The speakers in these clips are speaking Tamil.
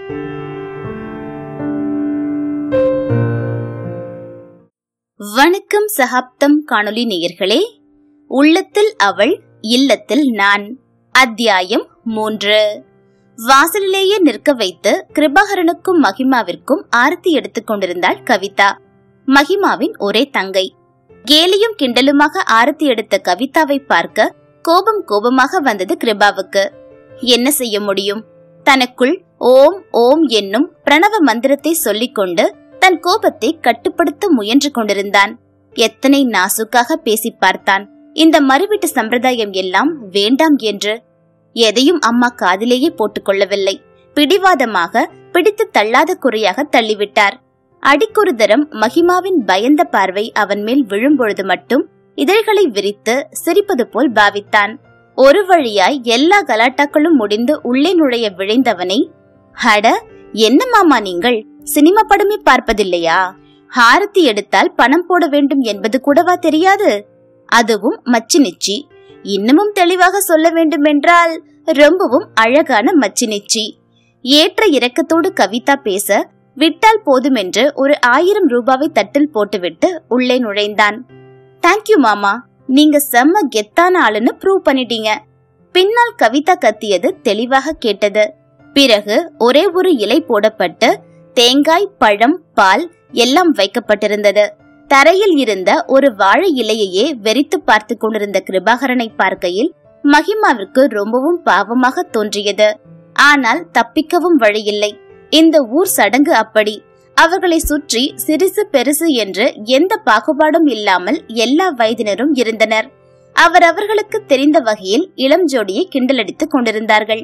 வணக்கம் சகாப்தம் காணொளி நேயர்களே உள்ளத்தில் அவள் இல்லத்தில் நான் அத்தியாயம் மூன்று வாசலிலேயே நிற்க வைத்து கிருபாகரனுக்கும் மகிமாவிற்கும் ஆரத்தி எடுத்துக் கொண்டிருந்தாள் கவிதா மகிமாவின் ஒரே தங்கை கேலியும் கிண்டலுமாக ஆரத்தி எடுத்த கவிதாவை பார்க்க கோபம் கோபமாக வந்தது கிருபாவுக்கு என்ன செய்ய முடியும் தனக்குள் ஓம் ஓம் என்னும் பிரணவ மந்திரத்தை சொல்லிக்கொண்டு தன் கோபத்தை கட்டுப்படுத்த முயன்று கொண்டிருந்தான் எத்தனை நாசுக்காக பேசி பார்த்தான் இந்த மறுவீட்டு சம்பிரதாயம் எல்லாம் வேண்டாம் என்று எதையும் அம்மா காதிலேயே போட்டுக்கொள்ளவில்லை பிடிவாதமாக பிடித்து தள்ளாத குறையாக தள்ளிவிட்டார் அடிக்கொரு தரம் மகிமாவின் பயந்த பார்வை அவன் மேல் விழும்பொழுது மட்டும் இதழ்களை விரித்து சிரிப்பது போல் பாவித்தான் ஒரு வழியாய் எல்லா கலாட்டாக்களும் முடிந்து உள்ளே நுழைய விழைந்தவனை ஹட என்ன மாமா நீங்கள் சினிமா படமே பார்ப்பதில்லையா ஹாரத்தி எடுத்தால் பணம் போட வேண்டும் என்பது கூடவா தெரியாது அதுவும் மச்சி நிச்சி இன்னமும் தெளிவாக சொல்ல வேண்டுமென்றால் ரொம்பவும் அழகான மச்சி நிச்சி ஏற்ற இறக்கத்தோடு கவிதா பேச விட்டால் போதுமென்று ஒரு ஆயிரம் ரூபாவை தட்டில் போட்டுவிட்டு உள்ளே நுழைந்தான் தேங்க்யூ மாமா நீங்க செம்ம கெத்தான ஆளுன்னு ப்ரூவ் பண்ணிட்டீங்க பின்னால் கவிதா கத்தியது தெளிவாக கேட்டது பிறகு ஒரே ஒரு இலை போடப்பட்டு தேங்காய் பழம் பால் எல்லாம் வைக்கப்பட்டிருந்தது தரையில் இருந்த ஒரு வாழை இலையையே வெறித்து பார்த்து கொண்டிருந்த கிருபாகரனை பார்க்கையில் மகிமாவிற்கு ரொம்பவும் பாவமாக தோன்றியது ஆனால் தப்பிக்கவும் வழியில்லை இந்த ஊர் சடங்கு அப்படி அவர்களை சுற்றி சிறுசு பெருசு என்று எந்த பாகுபாடும் இல்லாமல் எல்லா வயதினரும் இருந்தனர் அவரவர்களுக்கு தெரிந்த வகையில் இளம் ஜோடியை கிண்டலடித்துக் கொண்டிருந்தார்கள்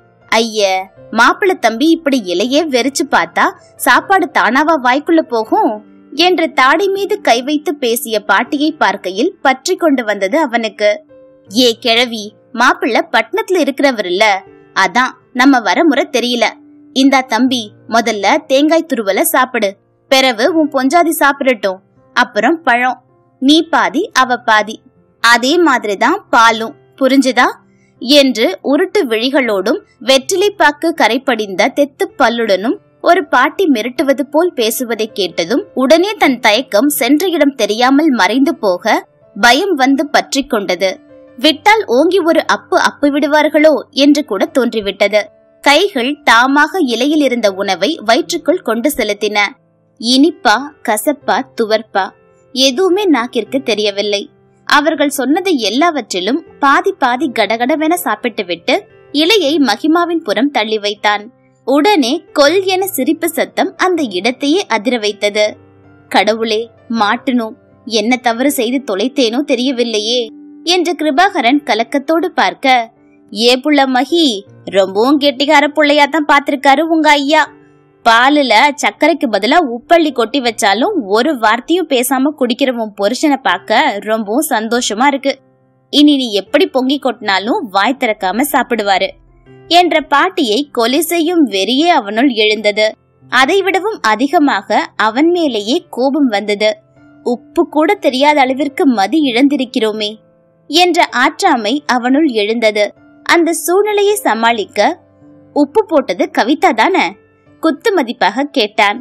ஐய மாப்பிள்ள தம்பி இப்படி இலையே வெறிச்சு பார்த்தா சாப்பாடு தானாவா வாய்க்குள்ள போகும் என்று தாடை மீது கை வைத்து பேசிய பாட்டியை பார்க்கையில் பற்றி கொண்டு வந்தது அவனுக்கு ஏ கிழவி மாப்பிள்ள பட்டணத்துல இருக்கிறவர் இல்ல அதான் நம்ம வரமுறை தெரியல இந்தா தம்பி முதல்ல தேங்காய் துருவல சாப்பிடு பிறகு உன் பொஞ்சாதி சாப்பிடட்டும் அப்புறம் பழம் நீ பாதி அவ பாதி அதே மாதிரிதான் பாலும் புரிஞ்சுதா என்று உருட்டு விழிகளோடும் வெற்றிலைப்பாக்கு கரைப்படிந்த தெத்து பல்லுடனும் ஒரு பாட்டி மிரட்டுவது போல் பேசுவதை கேட்டதும் உடனே தன் தயக்கம் சென்ற இடம் தெரியாமல் மறைந்து போக பயம் வந்து பற்றி கொண்டது விட்டால் ஓங்கி ஒரு அப்பு அப்பு விடுவார்களோ என்று கூட தோன்றிவிட்டது கைகள் தாமாக இலையில் இருந்த உணவை வயிற்றுக்குள் கொண்டு செலுத்தின இனிப்பா கசப்பா துவர்ப்பா எதுவுமே நாக்கிற்கு தெரியவில்லை அவர்கள் சொன்னதை எல்லாவற்றிலும் பாதி பாதி கடகடவென சாப்பிட்டுவிட்டு இலையை மகிமாவின் புறம் தள்ளி வைத்தான் உடனே கொல் என சிரிப்பு சத்தம் அந்த இடத்தையே அதிர வைத்தது கடவுளே மாட்டுனோம் என்ன தவறு செய்து தொலைத்தேனோ தெரியவில்லையே என்று கிருபாகரன் கலக்கத்தோடு பார்க்க ஏ புள்ள மகி ரொம்பவும் கெட்டிக்கார புள்ளையா தான் பாத்திருக்காரு உங்க ஐயா பாலுல சர்க்கரைக்கு பதிலா உப்பள்ளி கொட்டி வச்சாலும் ஒரு வார்த்தையும் பேசாம குடிக்கிற உன் புருஷனை பார்க்க ரொம்பவும் சந்தோஷமா இருக்கு இனி நீ எப்படி பொங்கி கொட்டினாலும் வாய் திறக்காம சாப்பிடுவாரு என்ற பாட்டியை கொலை செய்யும் வெறியே அவனுள் எழுந்தது அதைவிடவும் அதிகமாக அவன் மேலேயே கோபம் வந்தது உப்பு கூட தெரியாத அளவிற்கு மதி இழந்திருக்கிறோமே என்ற ஆற்றாமை அவனுள் எழுந்தது அந்த சூழ்நிலையை சமாளிக்க உப்பு போட்டது கவிதா தானே குத்து மதிப்பாக கேட்டான்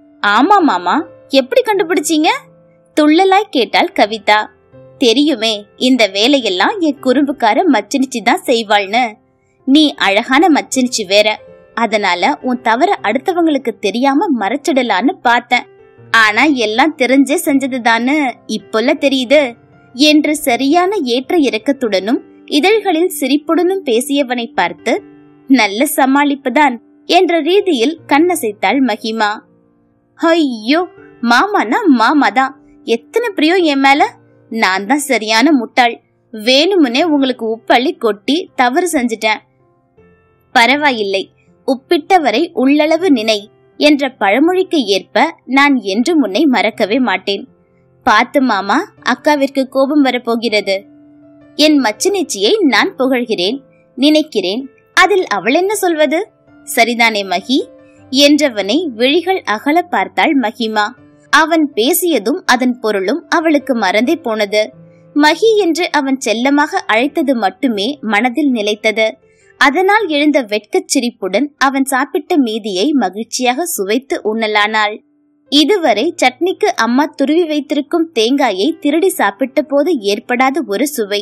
ஆமா மாமா எப்படி கண்டுபிடிச்சீங்க துள்ளலாய் கேட்டாள் கவிதா தெரியுமே இந்த வேலையெல்லாம் என் குறும்புக்கார மச்சினிச்சி தான் செய்வாள்னு நீ அழகான மச்சினிச்சி வேற அதனால உன் தவற அடுத்தவங்களுக்கு தெரியாம மறைச்சிடலான்னு பார்த்தேன் ஆனா எல்லாம் தெரிஞ்சே செஞ்சதுதான்னு இப்பொல்ல தெரியுது என்று சரியான ஏற்ற இறக்கத்துடனும் இதழ்களில் சிரிப்புடனும் பேசியவனை பார்த்து நல்ல சமாளிப்புதான் என்ற ரீதியில் கண்ணசைத்தாள் மகிமா ஐயோ மாமானா மாமாதான் எத்தனை பிரியம் என் மேல நான் தான் சரியான முட்டாள் வேணுமுனே உங்களுக்கு உப்பள்ளி கொட்டி தவறு செஞ்சிட்டேன் பரவாயில்லை உப்பிட்டவரை உள்ளளவு நினை என்ற பழமொழிக்கு ஏற்ப நான் என்று முன்னை மறக்கவே மாட்டேன் பார்த்து மாமா அக்காவிற்கு கோபம் வரப்போகிறது என் மச்சினிச்சியை நான் புகழ்கிறேன் நினைக்கிறேன் அதில் அவள் என்ன சொல்வது சரிதானே மகி என்றவனை விழிகள் அகல பார்த்தாள் மகிமா அவன் பேசியதும் அதன் பொருளும் அவளுக்கு மறந்தே போனது மகி என்று அவன் செல்லமாக அழைத்தது மட்டுமே மனதில் நிலைத்தது அதனால் எழுந்த வெட்கச் சிரிப்புடன் அவன் சாப்பிட்ட மீதியை மகிழ்ச்சியாக சுவைத்து உண்ணலானாள் இதுவரை சட்னிக்கு அம்மா துருவி வைத்திருக்கும் தேங்காயை திருடி சாப்பிட்ட போது ஏற்படாத ஒரு சுவை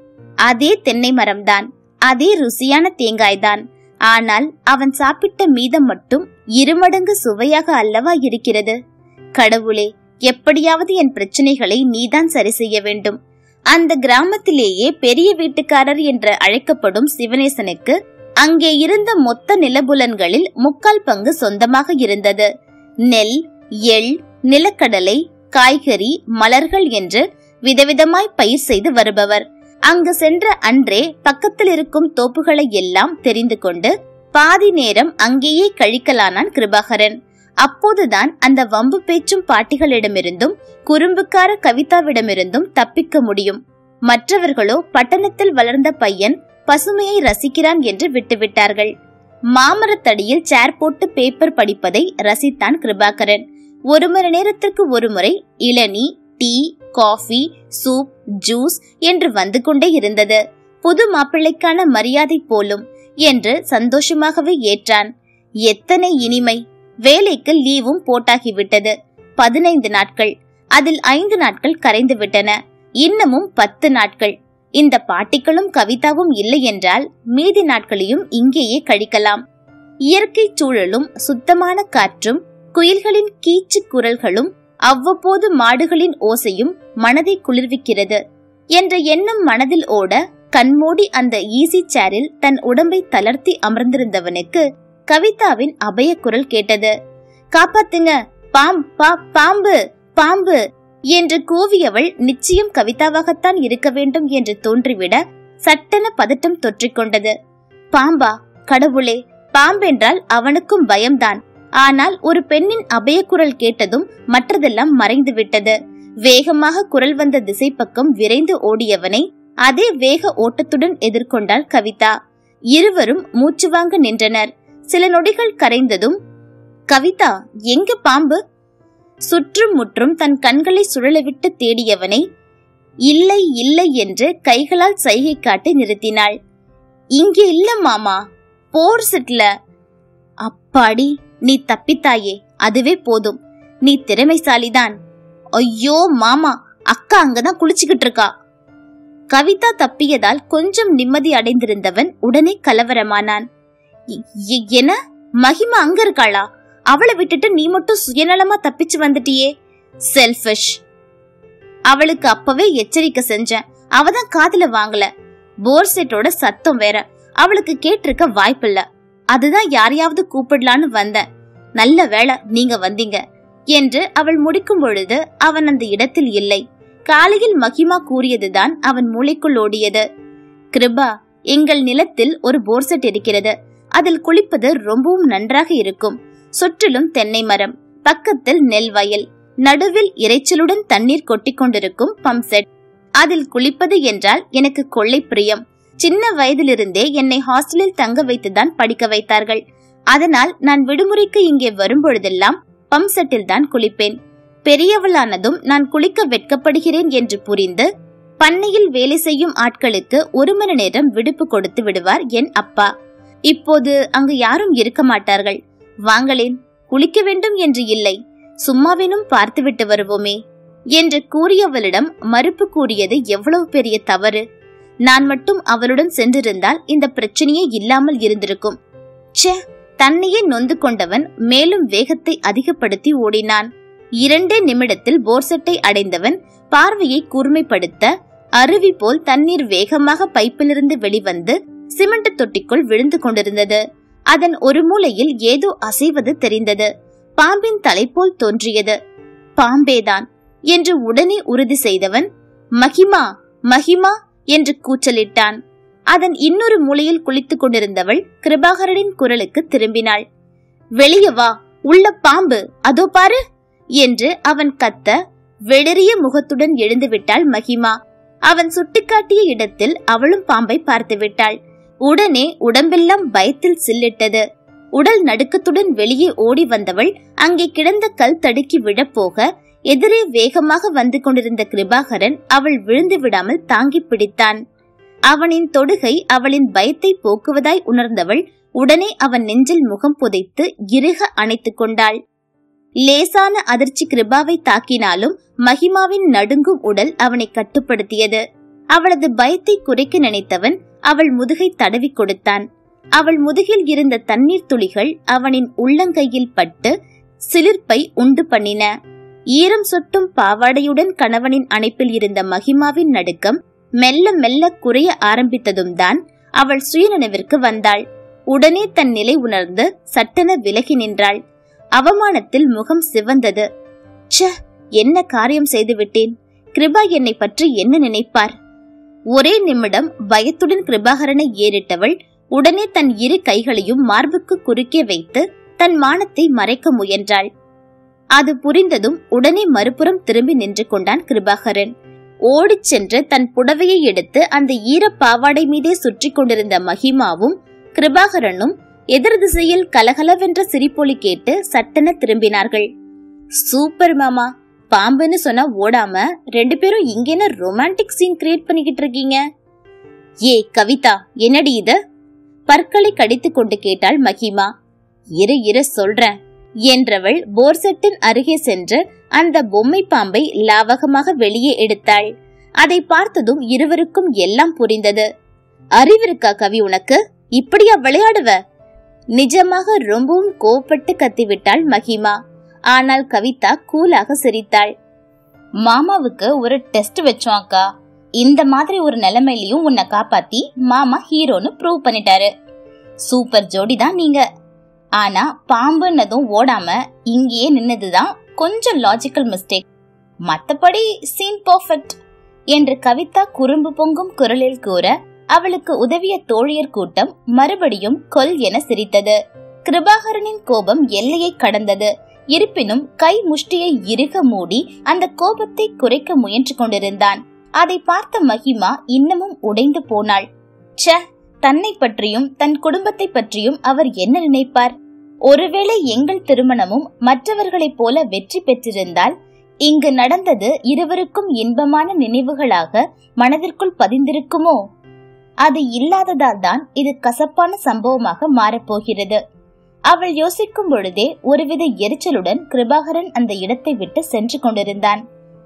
அதே தென்னை மரம்தான் அதே ருசியான தேங்காய்தான் ஆனால் அவன் சாப்பிட்ட மீதம் மட்டும் இருமடங்கு சுவையாக அல்லவா இருக்கிறது கடவுளே எப்படியாவது என் பிரச்சனைகளை நீதான் சரி செய்ய வேண்டும் அந்த கிராமத்திலேயே பெரிய வீட்டுக்காரர் என்று அழைக்கப்படும் சிவனேசனுக்கு அங்கே இருந்த மொத்த நிலபுலன்களில் முக்கால் பங்கு சொந்தமாக இருந்தது நெல் எள் நிலக்கடலை காய்கறி மலர்கள் என்று விதவிதமாய் பயிர் செய்து வருபவர் அங்கு சென்ற அன்றே பக்கத்தில் இருக்கும் தோப்புகளை எல்லாம் தெரிந்து கொண்டு பாதி நேரம் அங்கேயே கழிக்கலானான் கிருபாகரன் அப்போதுதான் அந்த வம்பு பேச்சும் பாட்டிகளிடமிருந்தும் குறும்புக்கார கவிதாவிடமிருந்தும் தப்பிக்க முடியும் மற்றவர்களோ பட்டணத்தில் வளர்ந்த பையன் பசுமையை ரசிக்கிறான் என்று விட்டுவிட்டார்கள் மாமரத்தடியில் சேர் போட்டு பேப்பர் படிப்பதை ரசித்தான் கிருபாகரன் ஒரு மணி நேரத்திற்கு ஒரு முறை இளநீ டீ காஃபி சூப் ஜூஸ் என்று வந்து கொண்டே இருந்தது புது மாப்பிள்ளைக்கான மரியாதை போலும் என்று சந்தோஷமாகவே ஏற்றான் எத்தனை இனிமை வேலைக்கு லீவும் போட்டாகிவிட்டது பதினைந்து நாட்கள் அதில் ஐந்து நாட்கள் கரைந்து விட்டன இன்னமும் பத்து நாட்கள் இந்த பாட்டிகளும் கவிதாவும் இல்லை என்றால் மீதி நாட்களையும் இங்கேயே கழிக்கலாம் இயற்கை சூழலும் சுத்தமான காற்றும் குயில்களின் கீச்சு குரல்களும் அவ்வப்போது மாடுகளின் ஓசையும் மனதை குளிர்விக்கிறது என்ற எண்ணம் மனதில் ஓட கண்மூடி அந்த ஈசி சேரில் தன் உடம்பை தளர்த்தி அமர்ந்திருந்தவனுக்கு கவிதாவின் அபய குரல் கேட்டது காப்பாத்துங்க பாம் பா பாம்பு பாம்பு என்று கூவியவள் நிச்சயம் கவிதாவாகத்தான் இருக்க வேண்டும் என்று தோன்றிவிட சட்டென பதட்டம் தொற்றிக்கொண்டது பாம்பா கடவுளே பாம்பென்றால் அவனுக்கும் பயம்தான் ஆனால் ஒரு பெண்ணின் அபயக்குரல் கேட்டதும் மற்றதெல்லாம் மறைந்து விட்டது வேகமாக குரல் வந்த திசை பக்கம் விரைந்து ஓடியவனை அதே வேக ஓட்டத்துடன் எதிர்கொண்டாள் கவிதா இருவரும் மூச்சு வாங்க நின்றனர் சில நொடிகள் கரைந்ததும் கவிதா எங்க பாம்பு சுற்றும் முற்றும் தன் கண்களை சுழலவிட்டு தேடியவனை இல்லை இல்லை என்று கைகளால் சைகை காட்டி நிறுத்தினாள் இங்கே இல்ல மாமா போர் செட்ல அப்பாடி நீ தப்பித்தாயே அதுவே போதும் நீ திறமைசாலிதான் ஐயோ மாமா அக்கா அங்கதான் குளிச்சுக்கிட்டு இருக்கா கவிதா தப்பியதால் கொஞ்சம் நிம்மதி அடைந்திருந்தவன் உடனே கலவரமானான் "எ- எ- என்ன மகிமா அங்க இருக்காளா அவளை விட்டுட்டு நீ மட்டும் சுயநலமா தப்பிச்சு வந்துட்டியே செல்ஃபிஷ் அவளுக்கு அப்பவே எச்சரிக்கை செஞ்சேன் அவதான் காதுல வாங்கல போர் செட்டோட சத்தம் வேற அவளுக்கு கேட்டிருக்க வாய்ப்பில்ல அதுதான் யாரையாவது கூப்பிடலான்னு வந்தேன் நல்ல வேளை நீங்க வந்தீங்க என்று அவள் முடிக்கும் பொழுது அவன் அந்த இடத்தில் இல்லை காலையில் மகிமா கூறியதுதான் அவன் மூளைக்குள் ஓடியது கிருபா எங்கள் நிலத்தில் ஒரு போர்செட் இருக்கிறது அதில் குளிப்பது ரொம்பவும் நன்றாக இருக்கும் சுற்றிலும் தென்னை மரம் பக்கத்தில் நெல் வயல் நடுவில் இரைச்சலுடன் தண்ணீர் கொட்டிக் கொண்டிருக்கும் பம்ப் செட் அதில் குளிப்பது என்றால் எனக்கு கொள்ளை பிரியம் சின்ன வயதிலிருந்தே என்னை ஹாஸ்டலில் தங்க வைத்துதான் படிக்க வைத்தார்கள் அதனால் நான் விடுமுறைக்கு இங்கே வரும்பொழுதெல்லாம் பம்ப் செட்டில் தான் குளிப்பேன் பெரியவளானதும் நான் குளிக்க வெட்கப்படுகிறேன் என்று புரிந்து பண்ணையில் வேலை செய்யும் ஆட்களுக்கு ஒரு மணி நேரம் விடுப்பு கொடுத்து விடுவார் என் அப்பா இப்போது அங்கு யாரும் இருக்க மாட்டார்கள் வாங்களேன் குளிக்க வேண்டும் என்று இல்லை சும்மாவேனும் பார்த்துவிட்டு வருவோமே என்று கூறியவளிடம் மறுப்பு கூறியது எவ்வளவு பெரிய தவறு நான் மட்டும் அவளுடன் சென்றிருந்தால் இந்த பிரச்சனையே இல்லாமல் இருந்திருக்கும் ச்சே தன்னையே நொந்து கொண்டவன் மேலும் வேகத்தை அதிகப்படுத்தி ஓடினான் இரண்டே நிமிடத்தில் போர்செட்டை அடைந்தவன் பார்வையை கூர்மைப்படுத்த அருவி போல் தண்ணீர் வேகமாக பைப்பிலிருந்து வெளிவந்து சிமெண்ட் தொட்டிக்குள் விழுந்து கொண்டிருந்தது அதன் ஒரு மூலையில் ஏதோ அசைவது தெரிந்தது பாம்பின் தலை போல் தோன்றியது பாம்பேதான் என்று உடனே உறுதி செய்தவன் மகிமா மகிமா என்று கூச்சலிட்டான் அதன் இன்னொரு மூலையில் குளித்துக் கொண்டிருந்தவள் கிருபாகரனின் குரலுக்கு திரும்பினாள் வெளியே வா உள்ள பாம்பு அதோ பாரு என்று அவன் கத்த வெடறிய முகத்துடன் எழுந்து விட்டாள் மகிமா அவன் சுட்டிக்காட்டிய இடத்தில் அவளும் பாம்பை பார்த்து விட்டாள் உடனே உடம்பெல்லாம் பயத்தில் சில்லிட்டது உடல் நடுக்கத்துடன் வெளியே ஓடி வந்தவள் அங்கே கிடந்த கல் தடுக்கி விழப்போக எதிரே வேகமாக வந்து கொண்டிருந்த கிருபாகரன் அவள் விழுந்து விடாமல் தாங்கி பிடித்தான் அவனின் தொடுகை அவளின் பயத்தை போக்குவதாய் உணர்ந்தவள் உடனே அவன் நெஞ்சில் முகம் புதைத்து இறுக அணைத்துக் கொண்டாள் லேசான அதிர்ச்சி கிருபாவை தாக்கினாலும் மகிமாவின் நடுங்கும் உடல் அவனை கட்டுப்படுத்தியது அவளது பயத்தை குறைக்க நினைத்தவன் அவள் முதுகை தடவி கொடுத்தான் அவள் முதுகில் இருந்த தண்ணீர் துளிகள் அவனின் உள்ளங்கையில் பட்டு சிலிர்ப்பை உண்டு பண்ணின ஈரம் சொட்டும் பாவாடையுடன் கணவனின் அணைப்பில் இருந்த மகிமாவின் நடுக்கம் மெல்ல மெல்ல குறைய ஆரம்பித்ததும் தான் அவள் சுயநினைவிற்கு வந்தாள் உடனே தன் நிலை உணர்ந்து சட்டென விலகி நின்றாள் அவமானத்தில் முகம் சிவந்தது ச்ச என்ன காரியம் செய்துவிட்டேன் கிருபா என்னை பற்றி என்ன நினைப்பார் ஒரே நிமிடம் பயத்துடன் கிருபாகரனை ஏறிட்டவள் உடனே தன் இரு கைகளையும் மார்புக்கு குறுக்கே வைத்து தன் மானத்தை மறைக்க முயன்றாள் அது புரிந்ததும் உடனே மறுபுறம் திரும்பி நின்று கொண்டான் கிருபாகரன் ஓடிச் சென்று தன் புடவையை எடுத்து அந்த ஈர பாவாடை மீதே சுற்றி கொண்டிருந்த மகிமாவும் கிருபாகரனும் எதிர் திசையில் கலகலவென்ற சிரிப்பொலி கேட்டு சட்டென திரும்பினார்கள் சூப்பர் மாமா பாம்புன்னு சொன்னா ஓடாம ரெண்டு பேரும் இங்க என்ன ரொமான்டிக் சீன் கிரியேட் பண்ணிக்கிட்டு இருக்கீங்க ஏ கவிதா என்னடி இது பற்களை கடித்துக் கொண்டு கேட்டாள் மகிமா இரு இரு சொல்றேன் என்றவள் போர்செட்டின் அருகே சென்று அந்த பொம்மை பாம்பை லாவகமாக வெளியே எடுத்தாள் அதை பார்த்ததும் இருவருக்கும் எல்லாம் புரிந்தது அறிவிருக்கா கவி உனக்கு இப்படியா விளையாடுவ நிஜமாக ரொம்பவும் கோபப்பட்டு கத்திவிட்டாள் மகிமா ஆனால் கவிதா கூலாக சிரித்தாள் மாமாவுக்கு ஒரு டெஸ்ட் வச்சோம் அக்கா இந்த மாதிரி ஒரு நிலைமையிலயும் உன்னை காப்பாத்தி மாமா ஹீரோன்னு ப்ரூவ் பண்ணிட்டாரு சூப்பர் ஜோடி தான் நீங்க ஆனா பாம்புன்னதும் ஓடாம இங்கேயே நின்னதுதான் கொஞ்சம் லாஜிக்கல் மிஸ்டேக் மத்தபடி சீன் பர்ஃபெக்ட் என்று கவிதா குறும்பு பொங்கும் குரலில் கூற அவளுக்கு உதவிய தோழியர் கூட்டம் மறுபடியும் கொல் என சிரித்தது கிருபாகரனின் கோபம் எல்லையை கடந்தது இருப்பினும் கை முஷ்டியை இறுக மூடி அந்த கோபத்தை குறைக்க முயன்று கொண்டிருந்தான் அதை பார்த்த மகிமா இன்னமும் உடைந்து போனாள் ச்ச தன்னை பற்றியும் தன் குடும்பத்தை பற்றியும் அவர் என்ன நினைப்பார் ஒருவேளை எங்கள் திருமணமும் மற்றவர்களைப் போல வெற்றி பெற்றிருந்தால் இங்கு நடந்தது இருவருக்கும் இன்பமான நினைவுகளாக மனதிற்குள் பதிந்திருக்குமோ அது இல்லாததால் தான் இது கசப்பான சம்பவமாக மாறப்போகிறது அவள் யோசிக்கும் பொழுதே ஒருவித எரிச்சலுடன் கிருபாகரன் அந்த இடத்தை விட்டு சென்று கொண்டிருந்தான்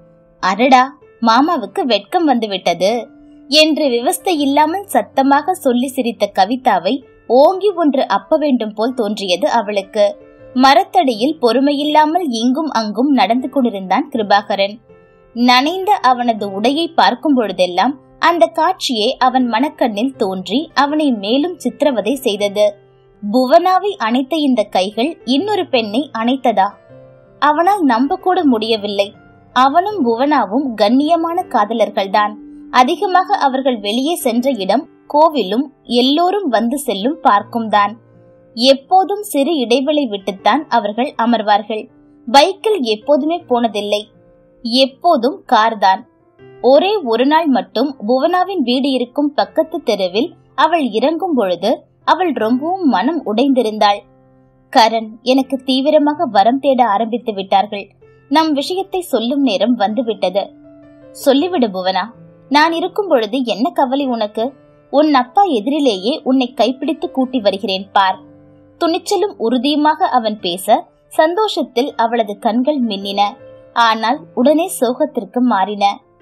அடடா மாமாவுக்கு வெட்கம் வந்துவிட்டது என்று விவஸ்தை இல்லாமல் சத்தமாக சொல்லி சிரித்த கவிதாவை ஓங்கி ஒன்று அப்ப வேண்டும் போல் தோன்றியது அவளுக்கு மரத்தடியில் பொறுமையில்லாமல் இங்கும் அங்கும் நடந்து கொண்டிருந்தான் கிருபாகரன் நனைந்த அவனது உடையை பார்க்கும் பொழுதெல்லாம் அந்த காட்சியே அவன் மனக்கண்ணில் தோன்றி அவனை மேலும் சித்திரவதை செய்தது புவனாவை அணைத்த இந்த கைகள் இன்னொரு பெண்ணை அணைத்ததா அவனால் நம்ப கூட முடியவில்லை அவனும் புவனாவும் கண்ணியமான காதலர்கள்தான் அதிகமாக அவர்கள் வெளியே சென்ற இடம் கோவிலும் எல்லோரும் வந்து செல்லும் பார்க்கும் தான் எப்போதும் சிறு இடைவெளி விட்டுத்தான் அவர்கள் அமர்வார்கள் பைக்கில் எப்போதுமே போனதில்லை எப்போதும் கார்தான் ஒரே ஒரு நாள் மட்டும் புவனாவின் வீடு இருக்கும் பக்கத்து தெருவில் அவள் இறங்கும் பொழுது அவள் ரொம்பவும் மனம் உடைந்திருந்தாள் கரண் எனக்கு தீவிரமாக வரம் தேட ஆரம்பித்து விட்டார்கள் நம் விஷயத்தை சொல்லும் நேரம் வந்துவிட்டது சொல்லிவிடு புவனா நான் இருக்கும் பொழுது என்ன கவலை உனக்கு உன் அப்பா எதிரிலேயே உன்னை கைப்பிடித்து கூட்டி வருகிறேன் பார் துணிச்சலும் உறுதியுமாக அவன் பேச சந்தோஷத்தில் அவளது கண்கள் மின்னின ஆனால் உடனே சோகத்திற்கு மாறின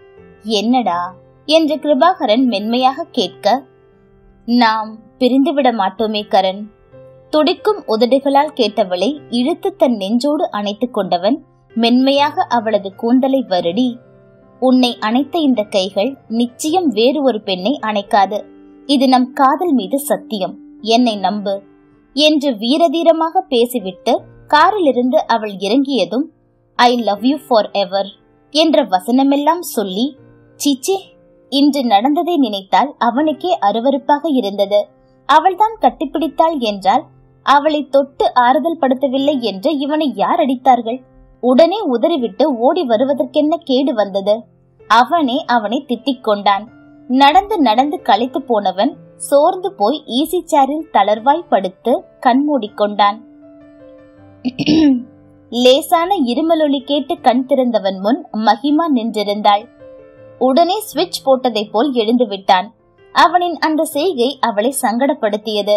என்னடா என்று கிருபாகரன் மென்மையாக கேட்க நாம் பிரிந்துவிட மாட்டோமே கரண் துடிக்கும் உதடுகளால் கேட்டவளை இழுத்து தன் நெஞ்சோடு அணைத்துக் கொண்டவன் மென்மையாக அவளது கூந்தலை வருடி உன்னை அணைத்த இந்த கைகள் நிச்சயம் வேறு ஒரு பெண்ணை அணைக்காது இது நம் காதல் மீது சத்தியம் என்னை நம்பு என்று வீரதீரமாக பேசிவிட்டு காரிலிருந்து அவள் இறங்கியதும் I love you forever என்ற வசனமெல்லாம் சொல்லி சிச்சே இன்று நடந்ததை நினைத்தால் அவனுக்கே அருவருப்பாக இருந்தது அவள்தான் கட்டிப்பிடித்தாள் என்றால் அவளை தொட்டு ஆறுதல் படுத்தவில்லை என்று இவனை யார் அடித்தார்கள் உடனே உதறிவிட்டு ஓடி வருவதற்கென்ன கேடு வந்தது அவனே அவனை திட்டிக் கொண்டான் நடந்து நடந்து களைத்து போனவன் சோர்ந்து போய் ஈசி சேரில் தளர்வாய் படுத்து கண் மூடிக்கொண்டான் லேசான இருமலொலி கேட்டு கண் திறந்தவன் முன் மகிமா நின்றிருந்தாள் உடனே சுவிட்ச் போட்டதைப் போல் எழுந்து விட்டான் அவனின் அந்த செய்கை அவளை சங்கடப்படுத்தியது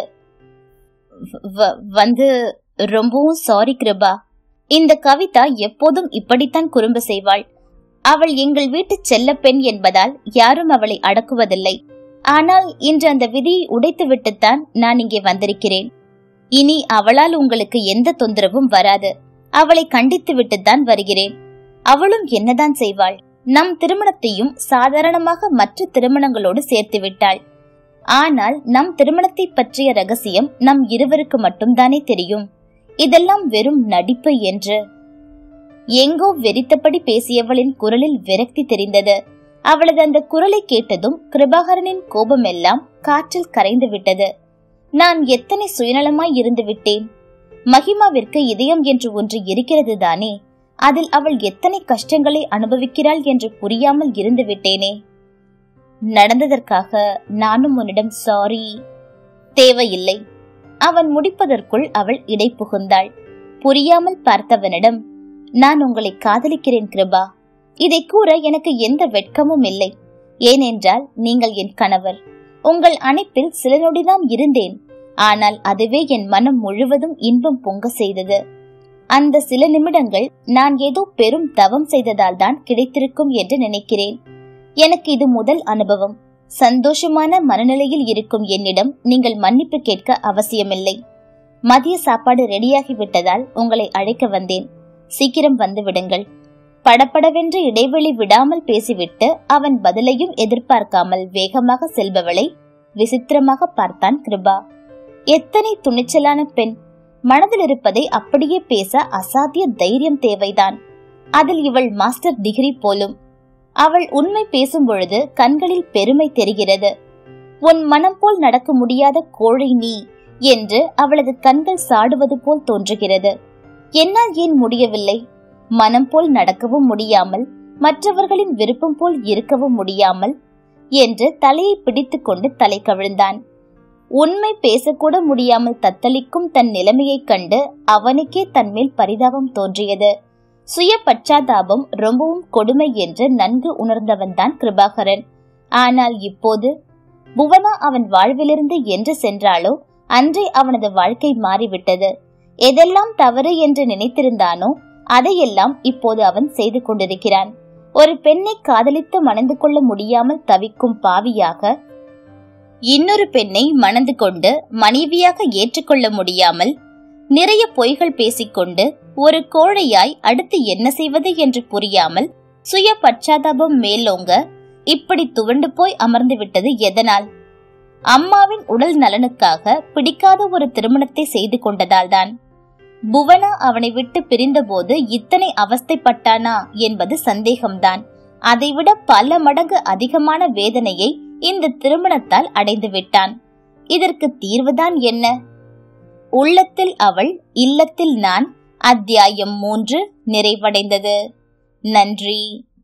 வ- வந்து ரொம்பவும் சாரி கிருபா இந்த கவிதா எப்போதும் இப்படித்தான் குறும்பு செய்வாள் அவள் எங்கள் வீட்டு செல்ல பெண் என்பதால் யாரும் அவளை அடக்குவதில்லை ஆனால் இன்று அந்த விதியை உடைத்துவிட்டுத்தான் நான் இங்கே வந்திருக்கிறேன் இனி அவளால் உங்களுக்கு எந்த தொந்தரவும் வராது அவளை கண்டித்து விட்டுத்தான் வருகிறேன் அவளும் என்னதான் செய்வாள் நம் திருமணத்தையும் சாதாரணமாக மற்ற திருமணங்களோடு சேர்த்து விட்டாள் ஆனால் நம் திருமணத்தை பற்றிய ரகசியம் நம் இருவருக்கு மட்டும்தானே தெரியும் இதெல்லாம் வெறும் நடிப்பு என்று எங்கோ வெறித்தபடி பேசியவளின் குரலில் விரக்தி தெரிந்தது அவளது அந்த குரலை கேட்டதும் கிருபாகரனின் கோபமெல்லாம் காற்றில் கரைந்து விட்டது நான் எத்தனை சுயநலமாய் இருந்து விட்டேன் மகிமாவிற்கு இதயம் என்று ஒன்று இருக்கிறது தானே அதில் அவள் எத்தனை கஷ்டங்களை அனுபவிக்கிறாள் என்று புரியாமல் இருந்து விட்டேனே நடந்ததற்காக நானும் உன்னிடம் சாரி தேவையில்லை அவன் முடிப்பதற்குள் அவள் இடை புகுந்தாள் புரியாமல் பார்த்தவனிடம் நான் உங்களை காதலிக்கிறேன் கிருபா இதை கூற எனக்கு எந்த வெட்கமும் இல்லை ஏனென்றால் நீங்கள் என் கணவர் உங்கள் அணைப்பில் சில நொடிதான் இருந்தேன் ஆனால் அதுவே என் மனம் முழுவதும் இன்பம் பொங்க செய்தது அந்த சில நிமிடங்கள் நான் ஏதோ பெரும் தவம் செய்ததால் தான் கிடைத்திருக்கும் என்று நினைக்கிறேன் எனக்கு இது முதல் அனுபவம் சந்தோஷமான மனநிலையில் இருக்கும் என்னிடம் நீங்கள் மன்னிப்பு கேட்க அவசியமில்லை மதிய சாப்பாடு ரெடியாகி விட்டதால் உங்களை அழைக்க வந்தேன் சீக்கிரம் வந்து விடுங்கள் படபடவென்று இடைவெளி விடாமல் பேசிவிட்டு அவன் பதிலையும் எதிர்பார்க்காமல் வேகமாக செல்பவளை விசித்திரமாக பார்த்தான் கிருபா எத்தனை துணிச்சலான பெண் மனதில் இருப்பதை அப்படியே பேச அசாத்திய தைரியம் தேவைதான் அதில் இவள் மாஸ்டர் டிகிரி போலும் அவள் உண்மை பேசும் பொழுது கண்களில் பெருமை தெரிகிறது உன் மனம் போல் நடக்க முடியாத கோழை நீ என்று அவளது கண்கள் சாடுவது போல் தோன்றுகிறது என்னால் ஏன் முடியவில்லை மனம் போல் நடக்கவும் முடியாமல் மற்றவர்களின் விருப்பம் போல் இருக்கவும் முடியாமல் என்று தலையை பிடித்துக்கொண்டு தலை கவிழ்ந்தான் உண்மை பேசக்கூட முடியாமல் தத்தளிக்கும் தன் நிலைமையைக் கண்டு அவனுக்கே தன்மேல் பரிதாபம் தோன்றியது சுய பச்சாதாபம் ரொம்பவும் கொடுமை என்று நன்கு உணர்ந்தவன்தான் கிருபாகரன் ஆனால் இப்போது புவனா அவன் வாழ்விலிருந்து என்று சென்றாலோ அன்றே அவனது வாழ்க்கை மாறிவிட்டது எதெல்லாம் தவறு என்று நினைத்திருந்தானோ அதையெல்லாம் இப்போது அவன் செய்து கொண்டிருக்கிறான் ஒரு பெண்ணை காதலித்து மணந்து கொள்ள முடியாமல் தவிக்கும் பாவியாக இன்னொரு பெண்ணை மணந்து கொண்டு மனைவியாக ஏற்றுக்கொள்ள முடியாமல் நிறைய பொய்கள் பேசிக்கொண்டு ஒரு கோழையாய் அடுத்து என்ன செய்வது என்று புரியாமல் சுய பச்சாதாபம் மேலோங்க இப்படி துவண்டு போய் அமர்ந்து விட்டது எதனால் அம்மாவின் உடல் நலனுக்காக பிடிக்காத ஒரு திருமணத்தை செய்து கொண்டதால்தான் புவனா அவனை விட்டு பிரிந்தபோது இத்தனை அவஸ்தைப்பட்டானா என்பது சந்தேகம்தான் அதைவிட பல மடங்கு அதிகமான வேதனையை இந்த திருமணத்தால் அடைந்து விட்டான் இதற்கு தீர்வுதான் என்ன உள்ளத்தில் அவள் இல்லத்தில் நான் அத்தியாயம் மூன்று நிறைவடைந்தது நன்றி